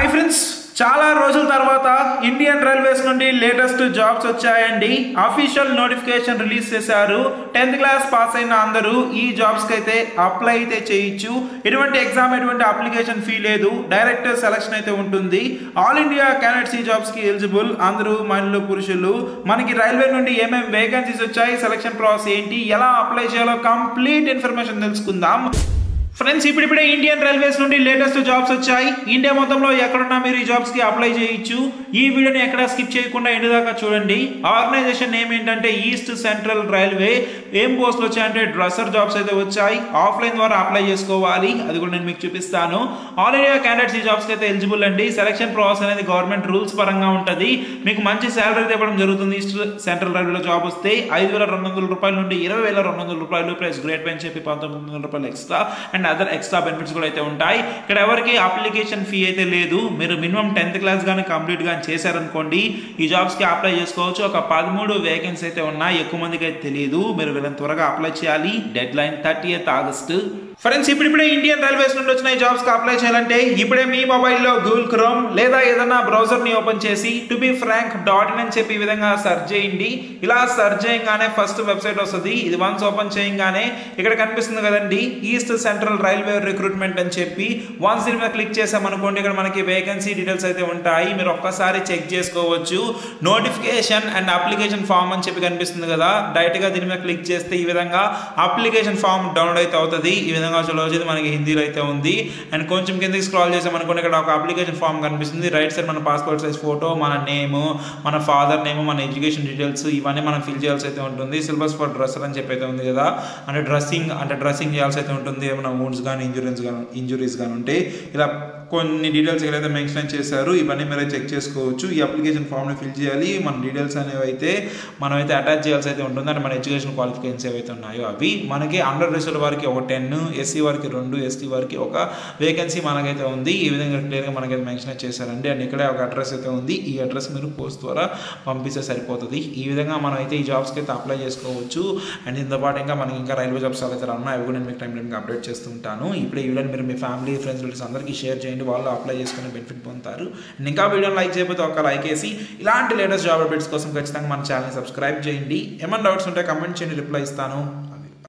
hi friends చాలా రోజుల తర్వాత ఇండియన్ రైల్వేస్ నుండి లేటెస్ట్ జాబ్స్ వచ్చాయండి అఫీషియల్ నోటిఫికేషన్ రిలీజ్ చేశారు టెన్త్ క్లాస్ పాస్ అయిన అందరూ ఈ జాబ్స్కి అయితే అప్లై అయితే చేయొచ్చు ఎటువంటి ఎగ్జామ్ ఎటువంటి అప్లికేషన్ ఫీ లేదు డైరెక్ట్ సెలక్షన్ అయితే ఉంటుంది ఆల్ ఇండియా క్యాండిడేట్స్ ఈ జాబ్స్కి ఎలిజిబుల్ అందరూ మహిళలు పురుషులు మనకి రైల్వే నుండి ఏమేమి వేకెన్సీస్ వచ్చాయి సెలక్షన్ ప్రాసెస్ ఏంటి ఎలా అప్లై చేయాలో కంప్లీట్ ఇన్ఫర్మేషన్ తెలుసుకుందాం ఫ్రెండ్స్ ఇప్పుడిప్పుడే ఇండియన్ రైల్వేస్ నుండి లేటెస్ట్ జాబ్స్ వచ్చాయి ఇండియా మొత్తంలో ఎక్కడున్నా మీరు ఈ జాబ్స్కి అప్లై చేయొచ్చు ఈ వీడియోని ఎక్కడ స్కిప్ చేయకుండా ఎండు దాకా చూడండి ఆర్గనైజేషన్ నేమ్ ఏంటంటే ఈస్ట్ సెంట్రల్ రైల్వే ఏం పోస్టులు వచ్చాయంటే డ్రెస్సర్ జాబ్స్ అయితే వచ్చాయి ఆఫ్లైన్ ద్వారా అప్లై చేసుకోవాలి అది కూడా నేను మీకు చూపిస్తాను ఆల్ ఇండియా క్యాండిడేట్స్ ఈ జాబ్స్కి అయితే ఎలిజిబుల్ అండి సెలక్షన్ ప్రాసెస్ అనేది గవర్నమెంట్ రూల్స్ పరంగా ఉంటుంది మీకు మంచి శాలరీ అయితే ఇవ్వడం జరుగుతుంది ఈస్ట్ సెంట్రల్ రైల్వేలో జాబ్ వస్తే ఐదు వేల రెండు వందల రూపాయల నుండి ఇరవై వేల రెండు వందల రూపాయలు ప్లస్ గ్రేట్ పెన్ చెప్పి పంతొమ్మిది వందల రూపాయలు extra and other extra benefits కూడా అయితే ఉంటాయి ఇక్కడ ఎవరికి అప్లికేషన్ ఫీ అయితే లేదు మీరు మినిమం టెన్త్ క్లాస్ కానీ కంప్లీట్ కానీ చేశారనుకోండి ఈ జాబ్స్కి అప్లై చేసుకోవచ్చు ఒక పదమూడు వేకెన్సీ అయితే ఉన్నాయి ఎక్కువ మందికి అయితే తెలియదు మీరు వీళ్ళని త్వరగా అప్లై చేయాలి deadline thirty eighth August friends ఇప్పుడిప్పుడే ఇండియన్ రైల్వేస్ నుండి వచ్చిన ఈ జాబ్స్కి అప్లై చేయాలంటే ఇప్పుడే మీ మొబైల్లో గూగుల్ క్రోమ్ లేదా ఏదైనా బ్రౌజర్ని ఓపెన్ చేసి to B Frank dot in అని చెప్పి ఈ విధంగా సెర్చ్ చేయండి ఇలా సెర్చ్ చేయగానే ఫస్ట్ వెబ్సైట్ వస్తుంది ఇది వన్స్ ఓపెన్ చేయగానే ఇక్కడ కనిపిస్తుంది కదండి ఈస్ట్ సెంట్రల్ రైల్వే రిక్రూట్మెంట్ అని చెప్పి వన్స్ దీని మీద క్లిక్ చేసామనుకోండి ఇక్కడ మనకి వేకెన్సీ డీటెయిల్స్ అయితే ఉంటాయి మీరు ఒక్కసారి చెక్ చేసుకోవచ్చు నోటిఫికేషన్ అండ్ అప్లికేషన్ ఫామ్ అని చెప్పి కనిపిస్తుంది కదా డైరెక్ట్గా దీని మీద క్లిక్ చేస్తే ఈ విధంగా అప్లికేషన్ ఫామ్ డౌన్లోడ్ అయితే అవుతుంది ఈ విధంగా చూడవచ్చు మనకి హిందీలో అయితే ఉంది అండ్ కొంచెం కిందకి స్క్రాల్ చేసామనుకోండి ఇక్కడ ఒక అప్లికేషన్ ఫామ్ కనిపిస్తుంది రైట్ సైడ్ మన పాస్పోర్ట్ సైజ్ ఫోటో మన నేమ్ మన ఫాదర్ నేమ్ మన ఎడ్యుకేషన్ డీటెయిల్స్ ఇవన్నీ మనం ఫిల్ చేయాల్సి అయితే ఉంటుంది సిలబస్ ఫర్ డ్రెస్సర్ అని చెప్పి అయితే ఉంది కదా అంటే డ్రెస్సింగ్ అంటే డ్రెస్సింగ్ చేయాల్సి అయితే ఉంటుంది ఏమైనా వూండ్స్ కానీ ఇంజురీస్ కానీ ఇంజురీస్ కానీ ఉంటే ఇలా కొన్ని డీటెయిల్స్ ఎక్కడైతే మెన్షన్ చేశారు ఇవన్నీ మీరు చెక్ చేసుకోవచ్చు ఈ అప్లికేషన్ ఫామ్ని ఫిల్ చేయాలి మన డీటెయిల్స్ అనేవి అయితే మనం అయితే అటాచ్ చేయాల్సి అయితే ఉంటుంది అంటే మన ఎడ్యుకేషన్ క్వాలిఫికేషన్స్ ఏవైతే ఉన్నాయో అవి మనకి అండర్ రిజర్వ్ వారికి ఒక టెన్ ఎస్సీ వారికి రెండు ఎస్టీ వారికి ఒక వేకెన్సీ మనకైతే ఉంది ఈ విధంగా క్లియర్గా మనకైతే మెన్షన్ చేశారండి అండ్ ఇక్కడే ఒక అడ్రస్ అయితే ఉంది ఈ అడ్రస్ మీరు పోస్ట్ ద్వారా పంపిస్తే సరిపోతుంది ఈ విధంగా మనం అయితే ఈ జాబ్స్కి అయితే అప్లై చేసుకోవచ్చు అండ్ దీంతో పాటు ఇంకా మనకి ఇంకా రైల్వే జాబ్స్ అయితే ఉన్నాయి అవి కూడా నేను మీకు టైం టైంకి అప్డేట్ చేస్తుంటాను ఇప్పుడు ఈ వీడియోని మీరు మీ ఫ్యామిలీ ఫ్రెండ్స్ రిలేటివ్స్ అందరికీ షేర్ చేయండి వాళ్ళు అప్లై చేసుకుని బెనిఫిట్ పొందుతారు అండ్ ఇంకా వీడియోని లైక్ చేయకపోతే ఒక లైక్ వేసి ఇలాంటి లేటెస్ట్ జాబ్ అప్డేట్స్ కోసం ఖచ్చితంగా మన ఛానల్ని సబ్స్క్రైబ్ చేయండి ఏమైనా డౌట్స్ ఉంటే కమెంట్ చేయండి రిప్లై ఇస్తాను